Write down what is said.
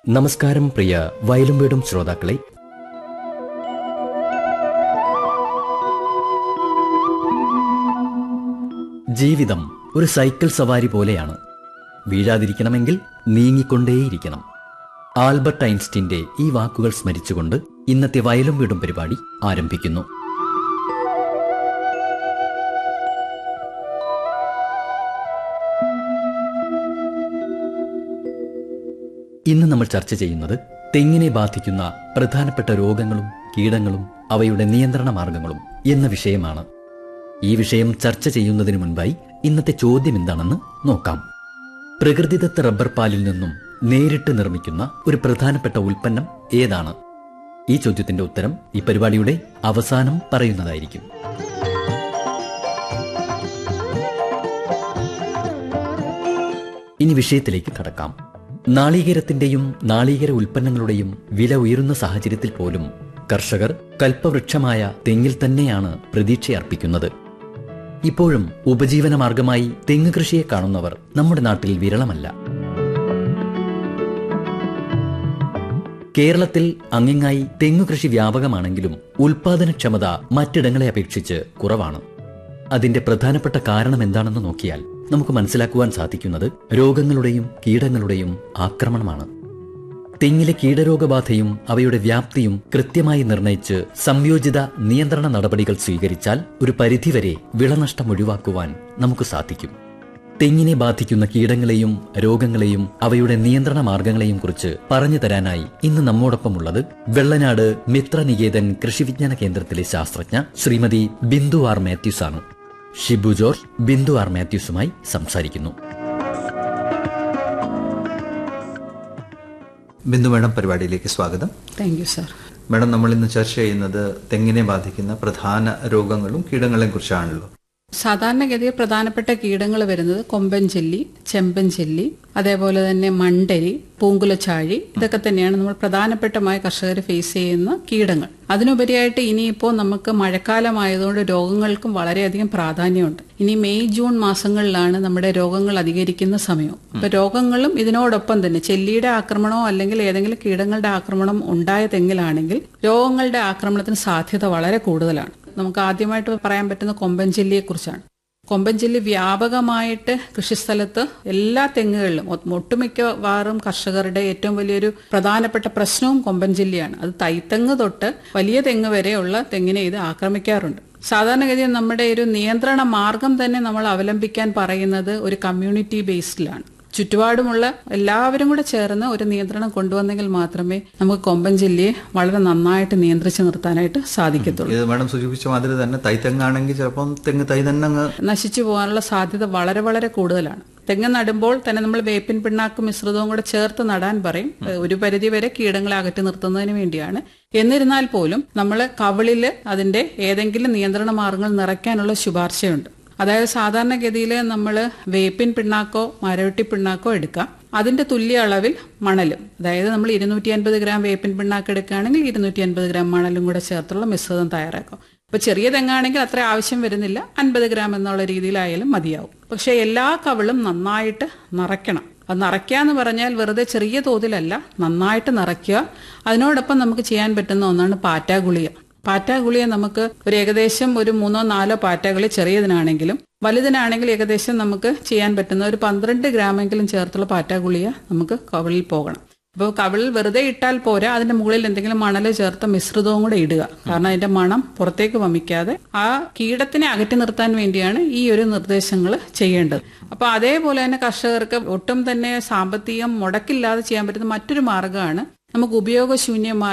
നമസ്കാരം പ്രിയ വയലും വീടും ശ്രോതാക്കളെ ജീവിതം ഒരു സൈക്കിൾ സവാരി പോലെയാണ് വീഴാതിരിക്കണമെങ്കിൽ നീങ്ങിക്കൊണ്ടേയിരിക്കണം ആൽബർട്ട് ഐൻസ്റ്റീന്റെ ഈ വാക്കുകൾ സ്മരിച്ചുകൊണ്ട് ഇന്നത്തെ വയലും വീടും പരിപാടി ആരംഭിക്കുന്നു ഇന്ന് നമ്മൾ ചർച്ച ചെയ്യുന്നത് തെങ്ങിനെ ബാധിക്കുന്ന പ്രധാനപ്പെട്ട രോഗങ്ങളും കീടങ്ങളും അവയുടെ നിയന്ത്രണ മാർഗങ്ങളും എന്ന വിഷയമാണ് ഈ വിഷയം ചർച്ച ചെയ്യുന്നതിന് മുൻപായി ഇന്നത്തെ ചോദ്യം എന്താണെന്ന് നോക്കാം പ്രകൃതിദത്ത റബ്ബർ പാലിൽ നിന്നും നേരിട്ട് നിർമ്മിക്കുന്ന ഒരു പ്രധാനപ്പെട്ട ഉൽപ്പന്നം ഏതാണ് ഈ ചോദ്യത്തിന്റെ ഉത്തരം ഈ പരിപാടിയുടെ അവസാനം പറയുന്നതായിരിക്കും ഇനി വിഷയത്തിലേക്ക് കടക്കാം നാളികേരത്തിന്റെയും നാളികേര ഉൽപ്പന്നങ്ങളുടെയും വില ഉയരുന്ന സാഹചര്യത്തിൽ പോലും കർഷകർ കൽപ്പവൃക്ഷമായ തെങ്ങിൽ തന്നെയാണ് പ്രതീക്ഷയർപ്പിക്കുന്നത് ഇപ്പോഴും ഉപജീവന മാർഗമായി തെങ്ങ് കൃഷിയെ കാണുന്നവർ നമ്മുടെ നാട്ടിൽ വിരളമല്ല കേരളത്തിൽ അങ്ങിങ്ങായി തെങ്ങു കൃഷി വ്യാപകമാണെങ്കിലും ഉൽപാദനക്ഷമത മറ്റിടങ്ങളെ അപേക്ഷിച്ച് കുറവാണ് അതിന്റെ പ്രധാനപ്പെട്ട കാരണം എന്താണെന്ന് നോക്കിയാൽ നമുക്ക് മനസ്സിലാക്കുവാൻ സാധിക്കുന്നത് രോഗങ്ങളുടെയും കീടങ്ങളുടെയും ആക്രമണമാണ് തെങ്ങിലെ കീടരോഗബാധയും അവയുടെ വ്യാപ്തിയും കൃത്യമായി നിർണയിച്ച് സംയോജിത നിയന്ത്രണ നടപടികൾ സ്വീകരിച്ചാൽ ഒരു പരിധിവരെ വിളനഷ്ടം ഒഴിവാക്കുവാൻ നമുക്ക് സാധിക്കും തെങ്ങിനെ ബാധിക്കുന്ന കീടങ്ങളെയും രോഗങ്ങളെയും അവയുടെ നിയന്ത്രണ മാർഗങ്ങളെയും കുറിച്ച് പറഞ്ഞു തരാനായി ഇന്ന് നമ്മോടൊപ്പമുള്ളത് വെള്ളനാട് മിത്രനികേതൻ കൃഷിവിജ്ഞാന കേന്ദ്രത്തിലെ ശാസ്ത്രജ്ഞ ശ്രീമതി ബിന്ദു ആർ മാത്യൂസ് ആണ് ഷിബു ജോർജ് ബിന്ദു ആർ മാത്യൂസുമായി സംസാരിക്കുന്നു ബിന്ദു മേഡം പരിപാടിയിലേക്ക് സ്വാഗതം താങ്ക് യു സാർ മേഡം നമ്മൾ ഇന്ന് ചർച്ച ചെയ്യുന്നത് തെങ്ങിനെ ബാധിക്കുന്ന പ്രധാന രോഗങ്ങളും കീടങ്ങളെയും കുറിച്ചാണല്ലോ സാധാരണഗതിയിൽ പ്രധാനപ്പെട്ട കീടങ്ങൾ വരുന്നത് കൊമ്പൻ ചെല്ലി ചെമ്പൻ ചെല്ലി അതേപോലെ തന്നെ മണ്ടരി പൂങ്കുലച്ചാഴി ഇതൊക്കെ തന്നെയാണ് നമ്മൾ പ്രധാനപ്പെട്ടമായി കർഷകർ ഫേസ് ചെയ്യുന്ന കീടങ്ങൾ അതിനുപരിയായിട്ട് ഇനിയിപ്പോൾ നമുക്ക് മഴക്കാലമായതുകൊണ്ട് രോഗങ്ങൾക്കും വളരെയധികം പ്രാധാന്യമുണ്ട് ഇനി മെയ് ജൂൺ മാസങ്ങളിലാണ് നമ്മുടെ രോഗങ്ങൾ അധികരിക്കുന്ന സമയം അപ്പൊ രോഗങ്ങളും ഇതിനോടൊപ്പം തന്നെ ചെല്ലിയുടെ ആക്രമണമോ അല്ലെങ്കിൽ ഏതെങ്കിലും കീടങ്ങളുടെ ആക്രമണം ഉണ്ടായ തെങ്ങിലാണെങ്കിൽ രോഗങ്ങളുടെ ആക്രമണത്തിന് സാധ്യത വളരെ കൂടുതലാണ് നമുക്ക് ആദ്യമായിട്ട് പറയാൻ പറ്റുന്ന കൊമ്പൻ ചെല്ലിയെ കുറിച്ചാണ് കൊമ്പൻ ചെല്ലി വ്യാപകമായിട്ട് കൃഷിസ്ഥലത്ത് എല്ലാ തെങ്ങുകളിലും ഒ- ഒട്ടുമിക്കവാറും കർഷകരുടെ ഏറ്റവും വലിയൊരു പ്രധാനപ്പെട്ട പ്രശ്നവും കൊമ്പൻ ചെല്ലിയാണ് അത് തൈത്തെങ്ങ് തൊട്ട് വലിയ തെങ്ങ് വരെയുള്ള തെങ്ങിനെ ഇത് ആക്രമിക്കാറുണ്ട് സാധാരണഗതിയിൽ നമ്മുടെ ഒരു നിയന്ത്രണ മാർഗം തന്നെ നമ്മൾ അവലംബിക്കാൻ പറയുന്നത് ഒരു കമ്മ്യൂണിറ്റി ബേസ്ഡിലാണ് ചുറ്റുപാടുമുള്ള എല്ലാവരും കൂടെ ചേർന്ന് ഒരു നിയന്ത്രണം കൊണ്ടുവന്നെങ്കിൽ മാത്രമേ നമുക്ക് കൊമ്പൻ ജില്ലയെ വളരെ നന്നായിട്ട് നിയന്ത്രിച്ച് നിർത്താനായിട്ട് സാധിക്കത്തുള്ളൂ ഇത് മേഡം സൂചിപ്പിച്ച മാതിരി തന്നെ തൈത്തെങ്ങാണെങ്കിൽ ചിലപ്പം തെങ്ങ് തൈ തന്നെ അങ്ങ് നശിച്ചു പോകാനുള്ള സാധ്യത വളരെ വളരെ കൂടുതലാണ് തെങ്ങ് നടുമ്പോൾ തന്നെ നമ്മൾ വേപ്പിൻ പിണ്ണാക്കും മിശ്രിതവും കൂടെ ചേർത്ത് നടാൻ പറയും ഒരു പരിധി വരെ കീടങ്ങളെ അകറ്റി നിർത്തുന്നതിന് വേണ്ടിയാണ് എന്നിരുന്നാൽ പോലും നമ്മൾ കവിളില് അതിന്റെ ഏതെങ്കിലും നിയന്ത്രണ മാർഗങ്ങൾ നിറയ്ക്കാനുള്ള ശുപാർശയുണ്ട് അതായത് സാധാരണഗതിയിൽ നമ്മൾ വേപ്പിൻ പിണ്ണാക്കോ മരവെട്ടി പിണ്ണാക്കോ എടുക്കാം അതിന്റെ തുല്യ അളവിൽ മണലും അതായത് നമ്മൾ ഇരുന്നൂറ്റി അൻപത് ഗ്രാം വേപ്പിൻ പിണ്ണാക്ക് എടുക്കുകയാണെങ്കിൽ ഇരുന്നൂറ്റി അൻപത് ഗ്രാം മണലും കൂടെ ചേർത്തുള്ള മിശ്രിതം തയ്യാറാക്കും ഇപ്പൊ ചെറിയ തെങ്ങാണെങ്കിൽ അത്ര ആവശ്യം വരുന്നില്ല അൻപത് ഗ്രാം എന്നുള്ള രീതിയിലായാലും മതിയാവും പക്ഷെ എല്ലാ കവിളും നന്നായിട്ട് നിറയ്ക്കണം അത് നിറയ്ക്കുക എന്ന് പറഞ്ഞാൽ വെറുതെ ചെറിയ തോതിലല്ല നന്നായിട്ട് നിറയ്ക്കുക അതിനോടൊപ്പം നമുക്ക് ചെയ്യാൻ പറ്റുന്ന ഒന്നാണ് പാറ്റാ ഗുളിക പാറ്റാ ഗുളിക നമുക്ക് ഒരു ഏകദേശം ഒരു മൂന്നോ നാലോ പാറ്റകളി ചെറിയതിനാണെങ്കിലും വലുതിനാണെങ്കിൽ ഏകദേശം നമുക്ക് ചെയ്യാൻ പറ്റുന്ന ഒരു പന്ത്രണ്ട് ഗ്രാമെങ്കിലും ചേർത്തുള്ള പാറ്റാ ഗുളിക നമുക്ക് കവിളിൽ പോകണം അപ്പോൾ കവിളിൽ വെറുതെ ഇട്ടാൽ പോരാ അതിന്റെ മുകളിൽ എന്തെങ്കിലും മണൽ ചേർത്ത മിശ്രിതവും കൂടെ ഇടുക കാരണം അതിന്റെ മണം പുറത്തേക്ക് വമിക്കാതെ ആ കീടത്തിനെ അകറ്റി നിർത്താൻ വേണ്ടിയാണ് ഈ ഒരു നിർദ്ദേശങ്ങൾ ചെയ്യേണ്ടത് അപ്പൊ അതേപോലെ തന്നെ കർഷകർക്ക് ഒട്ടും തന്നെ സാമ്പത്തികം മുടക്കില്ലാതെ ചെയ്യാൻ പറ്റുന്ന മറ്റൊരു മാർഗ്ഗമാണ് നമുക്ക് ഉപയോഗശൂന്യമായ